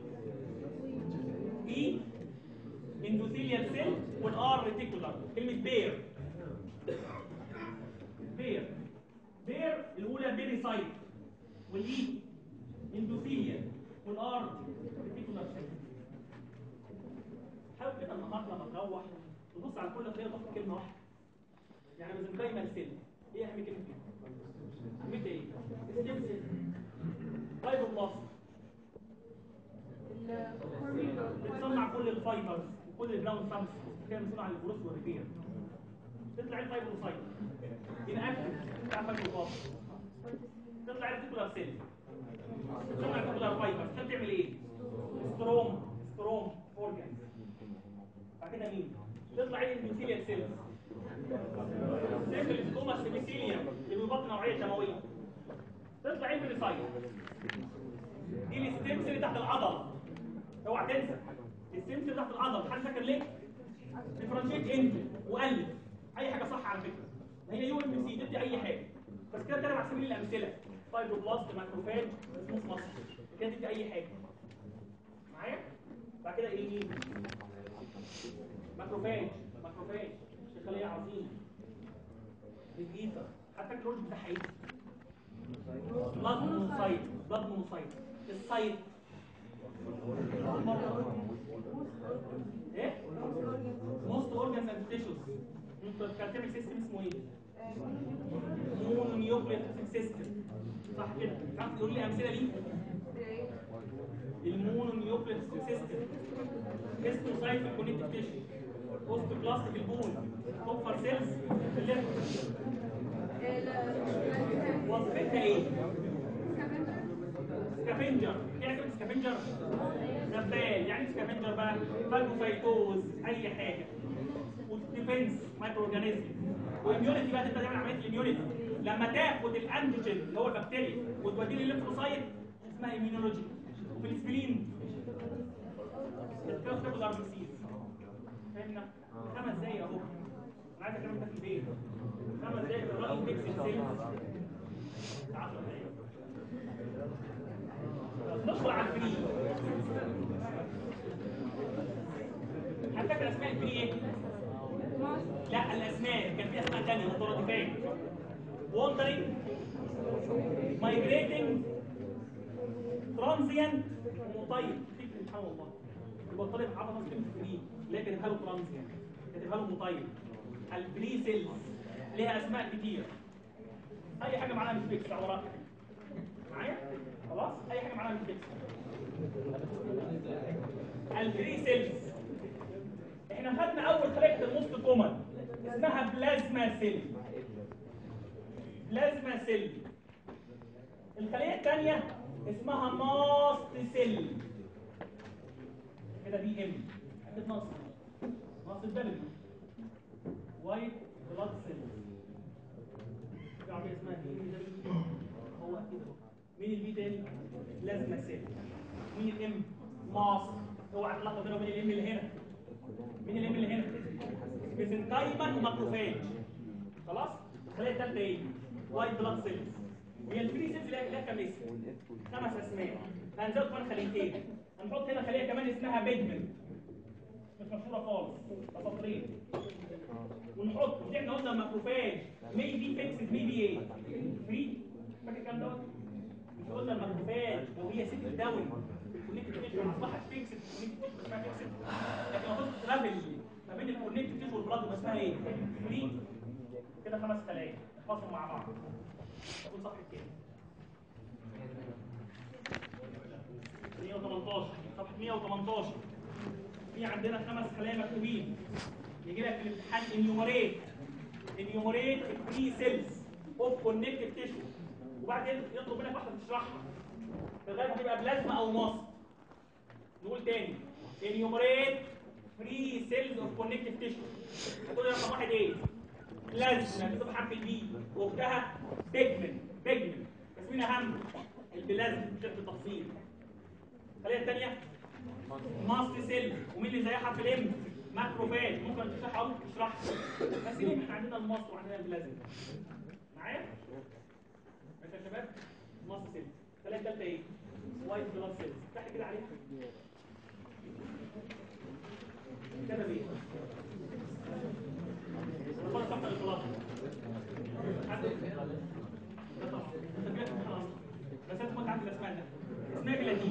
اي اندوثيليال سيل والار ريتيكولار كلمه بير بير بير الاولى بيريسايت والاي اندوثيليال والار ريتيكولار سيل حاول كده النهارده لما تروح تبص على كل خليه تاخد كلمه واحده يعني ميزنكايما سيل ايه اهم كلمه فيها؟ كلمه ايه؟ ستيم سيل فايبروبلاست بتصنع كل الفايبرز وكل الجراوند سامس كده بتصنع البروس والريبير تطلع الفايبروسايت يبقى اكتف بتاع فايبروبلاست تطلع الريتيكولار سيل تطلع الريتيكولار فايبرز عشان تعمل ايه؟ ستروم ستروم اورجانز بعد كده مين؟ تطلع الاندوثيليال سيلز سيمبل ستوما سيميثيليوم اللي بيبطن نوعيه دمويه تطلع البريسايت دي الستيمز اللي تحت العضل اوعى تنسى الستيمز اللي تحت العضل حد فاكر ليه ديفرنشيت انت وقلب اي حاجه صح على فكره ما هي يو ام سي تدي اي حاجه بس كده كده على سبيل الامثله فايبروبلاست ماكروفاج سموث مصر كده تدي اي حاجه معايا بعد كده ايه مين ماكروفاج ماكروفاج خليه عظيمه بالجيزه حتى الكلور بتاعها ايه بلاد مونوسايت بلاد مونوسايت السايت ايه موست اورجانز اند تيشوز انت كان تعمل سيستم اسمه ايه مونو نيوكلير سيستم صح كده تعرف تقول لي امثله ليه المونو نيوكلير سيستم اسمه سايت في الكونكتيف تيشو اوست بلاست في البون كوبر سيلز في الليفر وظيفتها ايه سكافنجر يعني كلمه سكافنجر غبال يعني سكافنجر بقى فاجوسايتوز اي حاجه وديفنس مايكرو اورجانيزم واميونيتي بقى انت تعمل عمليه الاميونيتي لما تاخد الانتيجين اللي هو البكتيريا وتوديه للليمفوسايت اسمها ايميونولوجي وفي السبلين تتكلم تاخد ار بي سي فهمنا خمس دقايق اهو انا عايز اكلمك في البيت خمس دقايق الراجل ميكس السيلز 10 دقايق ندخل على الفري على فكره اسماء الفري ايه؟ لا الاسماء كان في اسماء ثانيه مترادفات وندرينج مايجريتنج ترانزيانت ومطيب سبحان الله يبقى الطالب حافظ كلمه فري لا كاتبها له ترانزيانت كاتبها له مطيب الفري سيلز ليها اسماء كتير اي حاجه معناها مش فيكس وراك معايا خلاص اي حاجه معناها مش فيكس الفري سيلز احنا خدنا اول خليه الموست كومن اسمها بلازما سيل بلازما سيل الخليه الثانيه اسمها ماست سيل كده دي ام حته ناقص ناقص الدبل وايت بلاد سيل في عربيه اسمها دي هو اكيد اهو مين البي تاني بلازما سيل مين الام ماست اوعى تلخبط بينه وبين الام اللي هنا مين الام اللي هنا ميزنكايما وماكروفاج خلاص الخليه الثالثه ايه وايت بلاد سيلز وهي الفري سيلز لها لها كام اسم خمس اسماء هنزود كمان خليتين هنحط هنا خليه كمان اسمها بيجمنت مش مشهوره خالص اساطير ونحط مش احنا قلنا ماكروفاج مي بي فيكسد مي بي ايه فري فاكر الكلام دوت مش قلنا الماكروفاج لو هي ست داون الكونكتيف تيشو اصبحت فيكسد الكونكتيف تيشو اسمها فيكسد لكن لو كنت ترافل ما بين الكونكتيف تيشو والبلاد يبقى اسمها ايه فري كده خمس خلايا احفظهم مع بعض اقول صح كده 118 في عندنا خمس خلايا مكتوبين يجي لك في الامتحان انيومريت انيومريت 3 سيلز اوف كونكتيف تيشو وبعدين يطلب منك واحده تشرحها لغايه ما تبقى بلازما او مصل نقول تاني انيومريت 3 سيلز اوف كونكتيف تيشو هتقول لي رقم واحد ايه؟ بلازما بتبقى حرف البي واختها بيجمنت بيجمنت بس مين اهم؟ البلازما بشكل تفصيل الخليه الثانيه ماست سيل ومين اللي زيها حرف الام؟ ماكروفاج ممكن تشرحها او تشرحها بس ليه احنا عندنا الماست وعندنا البلازما معايا؟ ماشي يا شباب؟ ماست سيل الخليه الثالثه ايه؟ وايت بلاد سيلز افتحي كده عليها كده ايه؟ ولا صفحه الخلاصه حد ده طبعا ده كده خلاص بس انت ما تعرف الاسماء ده اسمها بلاتين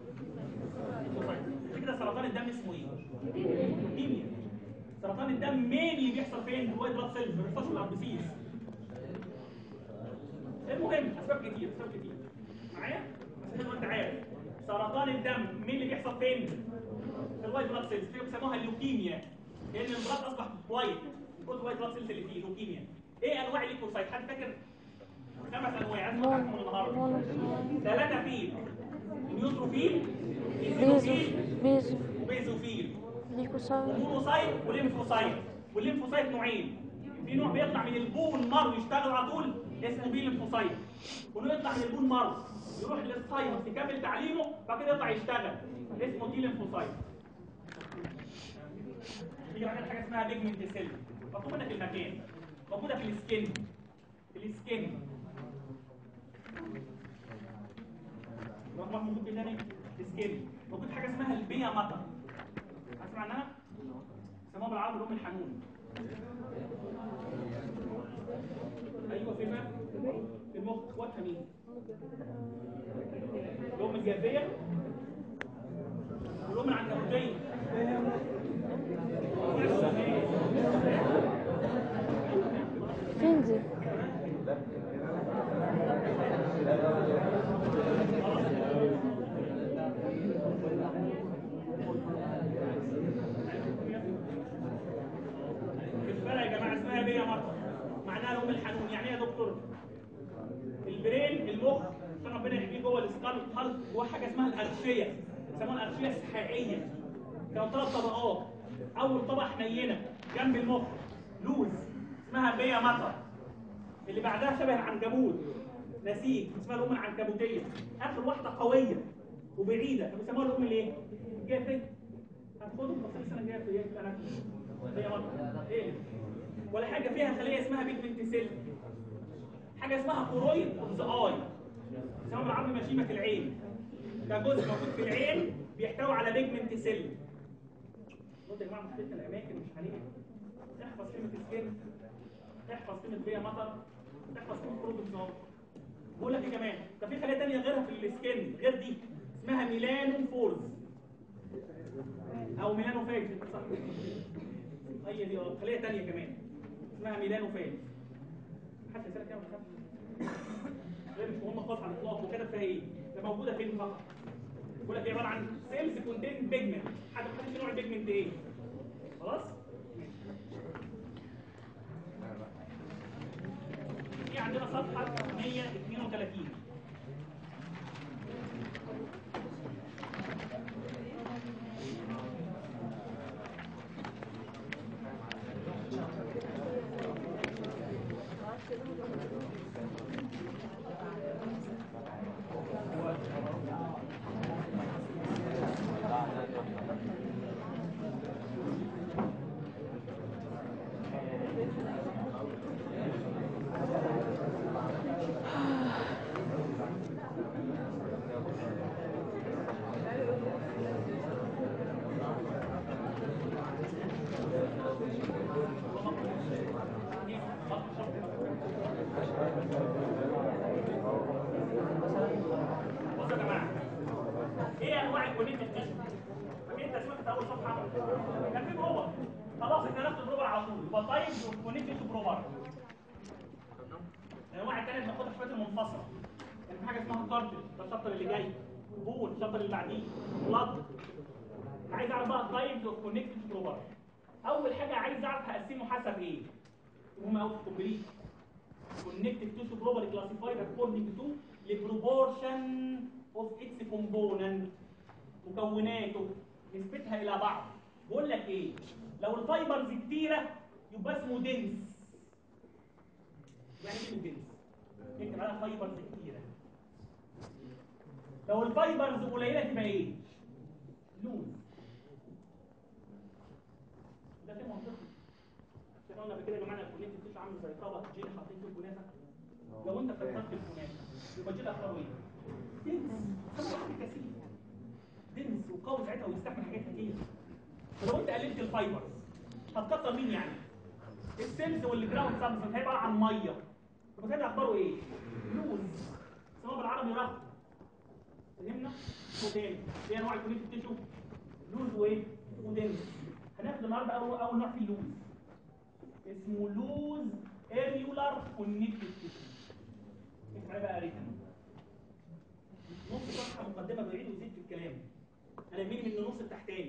كده سرطان الدم اسمه ايه؟ لوكيميا سرطان الدم مين اللي بيحصل فين؟ في الوايت بلاد سيلز ما بيحصلش في الاربسيس المهم اسباب كتير اسباب كتير معايا؟ بس انت انت عارف سرطان الدم مين اللي بيحصل فين؟ في الوايت بلاد سيلز في بيسموها اللوكيميا لان البلاد اصبح وايت من كتر الوايت بلاد سيلز اللي فيه لوكيميا ايه انواع الليكوسايت حد فاكر خمس انواع عايز نفهمهم النهارده ثلاثه فيه نيوتروفيل بيزو ايزوفيل بيزو وبيزوفيل ليكوسايت ومونوسايت وليمفوسايت والليمفوسايت نوعين في نوع بيطلع من البون مر يشتغل على طول اسمه بي ليمفوسايت ونوع يطلع من البون مر يروح للساينس يكمل تعليمه بعد كده يطلع يشتغل اسمه دي ليمفوسايت في عندنا حاجه اسمها بيجمنت سيل مطلوب منك المكان موجوده في السكين في السكين رقم موجود تاني السكين موجود حاجه اسمها البيا مطر هتسمع عنها؟ سموها بالعربي الام الحنون ايوه فين بقى؟ في المخ اخواتها مين؟ الام الجافيه والام العنكبوتيه فين دي؟ الفرق يا جماعه اسمها بيا مطر معناها الام الحنون يعني ايه يا دكتور؟ البرين المخ عشان ربنا يحميه جوه السكال خالص جوه حاجه اسمها الارشيه يسموها الارشيه السحائيه كانوا ثلاث طبقات اول طبقه حنينه جنب المخ لوز اسمها بيا مطر اللي بعدها شبه العنكبوت نسيج اسمها الام العنكبوتيه اخر واحده قويه وبعيده بيسموها الام الايه؟ الجافيه هتاخدهم تفصيل السنه الجايه في ايه؟ في الاناتومي هي مرة. ايه ولا حاجه فيها خليه اسمها بيجمنت سيل حاجه اسمها كورويد اوف ذا اي اسمها بالعربي مشيمه العين ده جزء موجود في العين بيحتوي على بيجمنت سيل قلت يا جماعه مشكلتنا الاماكن مش عليها احفظ كلمه سكين احفظ كلمه بيا مطر احفظ كلمه كورويد اوف ذا بقول لك ايه كمان ده في خليه ثانيه غيرها في السكين غير دي اسمها ميلانو فورز او ميلانو فاج صح هي دي اه خليه ثانيه كمان اسمها ميلانو فاج حتى سنه كام ولا غير مش مهمه خالص على الاطلاق وكده فيها ايه ده موجوده فين فقط بقول لك هي عباره عن سيلز كونتين بيجمنت حد ما حدش نوع البيجمنت ايه خلاص في عندنا صفحه 132 بصوا يا جماعه ايه انواع الكونيت دي؟ فاكرين انت سمعت في اول صفحه كان في بروبر خلاص احنا هناخد بروبر على طول يبقى طيب والكونيت دي بروبر الانواع الثانيه بناخدها في الحاجات المنفصله يعني في حاجه اسمها كارتل ده الشابتر اللي جاي بول الشابتر اللي بعديه بلاد عايز اعرف بقى تايبز اوف كونكتد جلوبال اول حاجه عايز اعرف هقسمه حسب ايه هم اوت كومبليت connective tissue globally classified according to the proportion of its component مكوناته نسبتها الى بعض بقول لك ايه لو الفايبرز كتيره يبقى اسمه دنس يعني ايه دنس اكتب عليها فايبرز كتيره لو الفايبرز قليله تبقى ايه لوز ده شيء منطقي احنا قلنا قبل كده يا جماعه الكونكتيف تيشو عامل زي طبق جيل حاطين فيه الكنافه لو انت كسرت الكنافه يبقى الجيل اخباره ايه؟ دنس خمسة واحد كثير دنس وقوي ساعتها ويستحمل حاجات كتير فلو انت قللت الفايبرز هتكسر مين يعني؟ السيلز والجراوند سبستنس هيبقى عن ميه يبقى كده اخباره ايه؟ لوز اسمها بالعربي رهط فهمنا؟ ودانس ايه انواع الكونكتيف تيشو؟ لوز وايه؟ ودنس هناخد النهارده اول اول نوع فيه اللوز اسمه لوز اريولار كونكتيف تيشو اسمع عليه بقى ريتم نص صفحه مقدمه بعيد وزيد في الكلام انا يهمني من النص التحتاني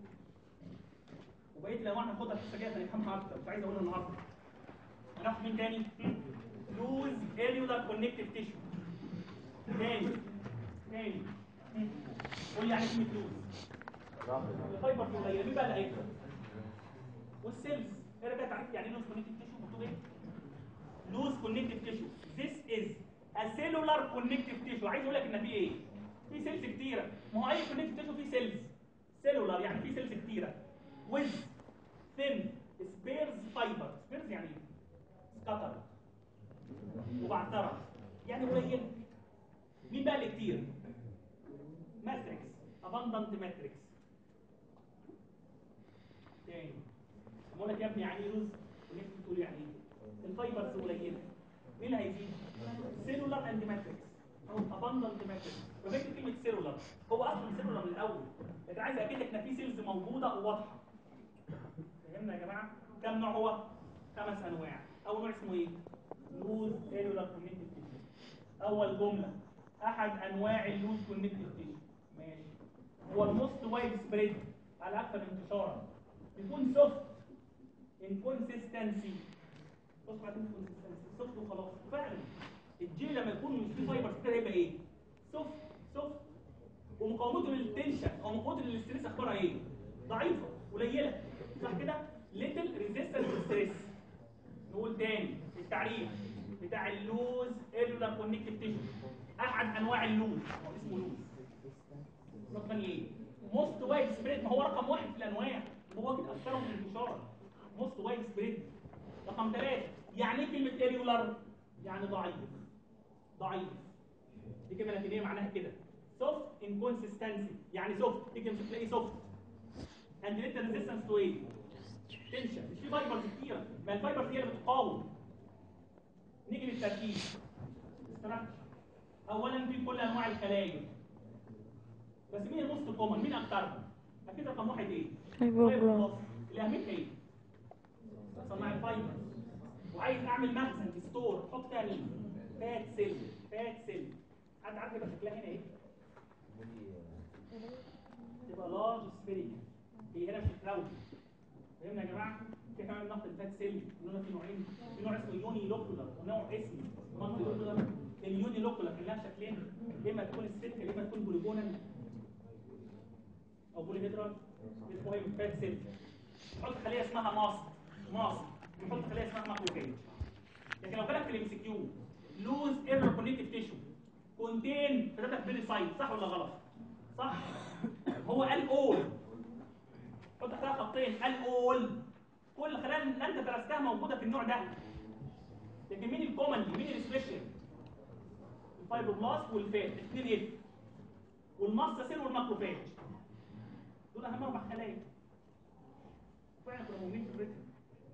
وبقيت الانواع هناخدها الحصه الجايه هنفهمها اكتر مش عايز اقولها النهارده هناخد مين تاني لوز اريولار كونكتيف تيشو تاني تاني قول لي يعني كلمه لوز الفايبر قليله مين بقى اللي هيكسب والسيلز ايه رجعت تعريف يعني لوز كونكتيف تيشو مكتوب ايه لوز كونكتيف تيشو this is a cellular connective tissue عايز اقول لك ان في ايه في سيلز كتيره ما هو اي كونكتيف تيشو فيه سيلز سيلولار يعني فيه سيلز كتيره with thin sparse fiber sparse يعني ايه سكتر وبعترة يعني قليل مين بقى اللي كتير ماتريكس abundant ماتريكس تاني بقول لك يا ابني يعني ايه رز ونفسي تقول يعني ايه الفايبرز قليله مين اللي هيزيد سيلولار اند ماتريكس او اباندنت ماتريكس وبكتب كلمه سيلولار هو اصلا سيلولار من الاول لكن عايز اكد لك ان في سيلز موجوده وواضحه فهمنا يا جماعه كم نوع هو خمس انواع اول نوع اسمه ايه لوز سيلولار كونكتيف تيشو اول جمله احد انواع اللوز كونكتيف تيشو ماشي هو الموست وايد سبريد على اكثر انتشارا يكون سوفت انكونسستنسي بص بعد انكونسستنسي سوفت وخلاص فعلا الجيل لما يكون مش فيه فايبرز كده يبقى ايه سوفت سوفت ومقاومته للتنشن او مقاومته للستريس اخبارها ايه ضعيفه قليله صح كده ليتل ريزيستنس ستريس نقول تاني التعريف بتاع اللوز ايرولار كونكتيف تيشو احد انواع اللوز هو اسمه لوز رقم ايه موست وايد سبريد ما هو رقم واحد في الانواع هو كده اكثرهم انتشارا موست وايد سبريد رقم ثلاثة يعني ايه كلمة اريولار يعني ضعيف ضعيف دي كلمة لاتينية معناها كده سوفت انكونسستنسي يعني سوفت تيجي مش تلاقي سوفت اند ليت ريزيستنس تو ايه تنشن مش في فايبرز كتيرة ما الفايبرز هي اللي بتقاوم نيجي للتركيب استراكشر اولا في كل انواع الخلايا بس مين الموست كومن مين اكترهم اكيد رقم واحد ايه فايبروبلاست اللي اهميتها ايه صناع الفايبر وعايز اعمل مخزن ستور حط فيها مين فات سيل فات سيل حد عارف يبقى شكلها هنا ايه تبقى لارج سفيريكال هي هنا مش كلاود فهمنا يا جماعه في كمان نقط الفات سيل قلنا في نوعين في نوع اسمه يوني لوكولار ونوع اسمه مالتي لوكولار اليوني لوكولار كان لها شكلين يا اما تكون سفيريكال يا اما تكون بوليجونال او بوليهيدرال اسمه ايه فات سيل نحط خليه اسمها ماسك ماسك نحط خليه اسمها ماكروفيج لكن لو جالك في الام سي كيو لوز ايرور كونكتيف تيشو كونتين ثلاثه بيريسايت صح ولا غلط صح هو قال اول حط تحتها خطين قال اول كل الخلايا اللي انت درستها موجوده في النوع ده لكن مين الكومن مين السبيشال الفايبروبلاست والفات الاثنين اف والماست سيل والماكروفاج دول اهم اربع خلايا فعلا كنا مهمين في الريتم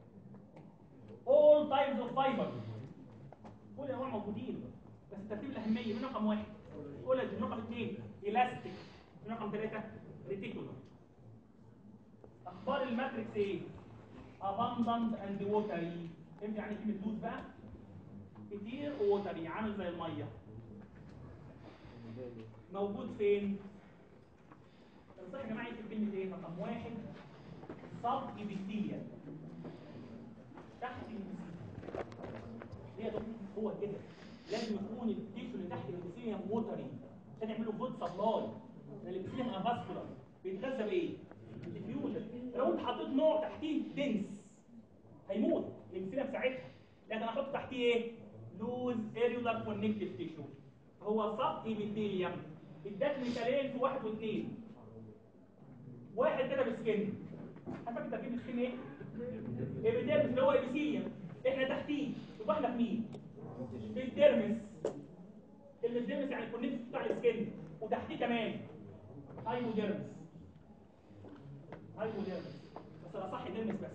all types of fiber كل الانواع موجودين بس ترتيب الاهميه من رقم واحد كولاجين رقم اثنين الاستيك من رقم ثلاثه ريتيكولار اخبار الماتريكس ايه abundant and watery فهمت يعني كلمه لوز بقى كتير ووتري عامل زي الميه موجود فين صح يا جماعه يكتب كلمه ايه رقم واحد صب ايبيثيليا تحت الابيثيليا هي ده هو كده لازم يكون التيشو اللي تحت الابيثيليا موتري عشان يعملوا فود سبلاي الابيثيليا افاسكولار بيتغذى بايه؟ ديفيوجن لو انت حطيت نوع تحتيه دنس هيموت الابيثيليا ساعتها لكن احط تحتيه ايه؟ لوز اريولار كونكتيف تيشو هو صب ايبيثيليوم اداك مثالين في واحد واثنين واحد كده بسكن فاكر تركيب السكن ايه؟ ايبيديرمس اللي هو ايبيثيليوم احنا تحتيه يبقى احنا في مين؟ في الديرمس اللي الديرمس يعني الكونكتيف بتاع السكن وتحتيه كمان هايبوديرمس هايبوديرمس بس انا صح ديرمس بس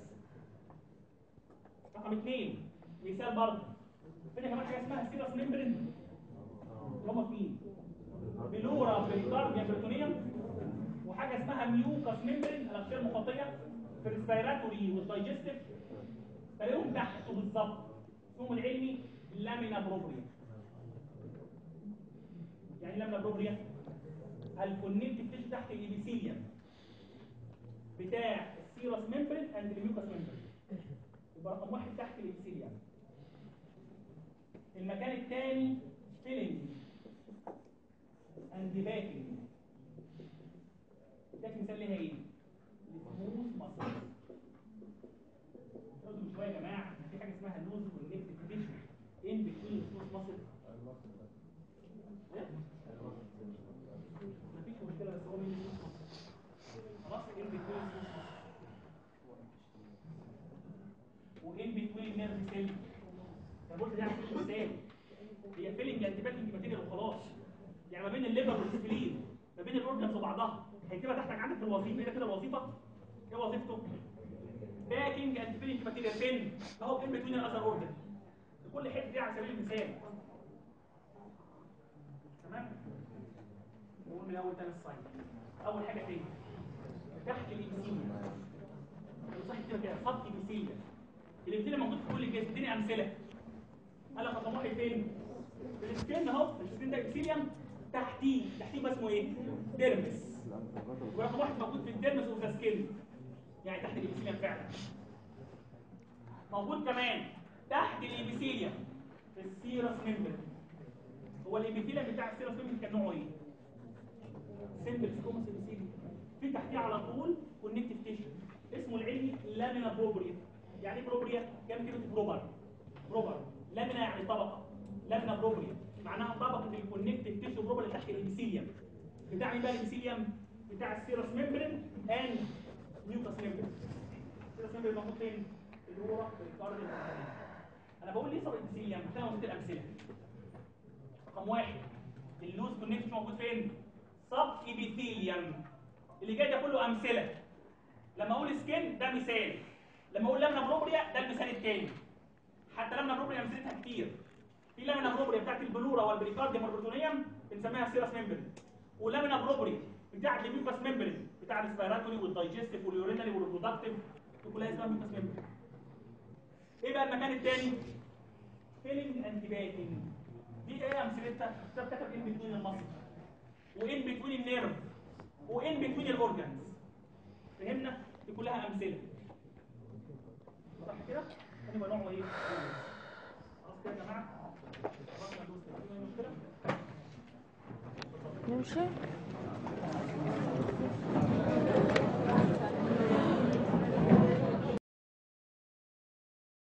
رقم اثنين مثال برضه فين يا جماعه حاجه اسمها سيراس ميمبرين هم في مين؟ بلورا بريكارديا بريتونيوم وحاجه اسمها ميوكاس ميمبرين الاغشيه المخاطيه في الريسبيراتوري والدايجستيف تلاقيهم تحته بالظبط اسمهم العلمي لامينا بروبريا يعني لامينا بروبريا الكونكتيف تيشو تحت الابيثيليوم بتاع السيراس ميمبرين اند الميوكاس ميمبرين يبقى رقم واحد تحت الابيثيليوم المكان الثاني فيلنج اند باكينج ده مثال ليها ايه؟ السموث ماسل قلت من شويه يا جماعه إن في حاجه اسمها لوز كونكتيف تيشو ان بتوين السموث ماسل مفيش مشكله بس هو مين السموث ماسل خلاص ان بتوين وان بتوين نيرف سيل انا قلت ده عشان مثال هي فيلنج انتي باكينج ماتيريال وخلاص يعني ما بين الليبر والسبلين ما بين الاورجنز وبعضها هيكتبها تحتك عندك في الوظيفه ايه كده الوظيفه ايه وظيفته باكينج اند فيلنج ماتيريال فين اهو ان بتوين الاذر اورجن كل حته دي على سبيل المثال تمام نقول من اول تاني الصين اول حاجه فين تحت الابيثيليا صح كده كده خط ابيثيليا الابيثيليا موجود في كل الجسم اديني امثله قال لك رقم واحد فين في السكين اهو السكين ده ابيثيليوم تحتيه تحتيه بقى اسمه ايه ديرمس ورقم واحد موجود في الديرمس اوف ذا سكين يعني تحت الابيثيليوم فعلا موجود كمان تحت الابيثيليوم في السيرس ميمبرين هو الابيثيليوم بتاع السيرس ميمبرين كان نوعه ايه سيمبل سكومس ابيثيليوم في تحتيه على طول كونكتيف تيشو اسمه العلمي لامينا بروبريا يعني ايه بروبريا كام كلمه بروبر بروبر لامينا يعني طبقه لامينا بروبريا معناها طبقه الكونكتيف تيشو بروبر اللي تحت الابيثيليوم بتاع مين بقى الابيثيليوم بتاع السيرس ميمبرين اند ميوكاس ميمبرين السيرس ميمبرين موجود فين اللي هو الكارديو انا بقول ليه صار الابيثيليوم عشان قلت الامثله رقم واحد اللوز كونكتيف موجود فين سب ايبيثيليوم اللي جاي ده كله امثله لما اقول سكين ده مثال لما اقول لامنا بروبريا ده المثال الثاني حتى لامنا بروبريا امثلتها كتير في لامنا بروبريا بتاعت البلورا والبريكارديوم والبروتونيوم بنسميها سيرس ميمبرين ولامنا بروبري بتاعت الميوكاس ميمبرين بتاع الريسبيراتوري والدايجستيف واليورينري والريبرودكتيف دي كلها اسمها ميوكاس ميمبرين ايه بقى المكان الثاني فيلنج اند باكينج دي ايه امثلتها ده كتب ان بتوين المصل وان بتوين النيرف وان بتوين الاورجنز فهمنا دي كلها امثله صح كده هنبقى نوعه ايه خلاص كده يا جماعه خلصنا الجزء ده. في مشكله نمشي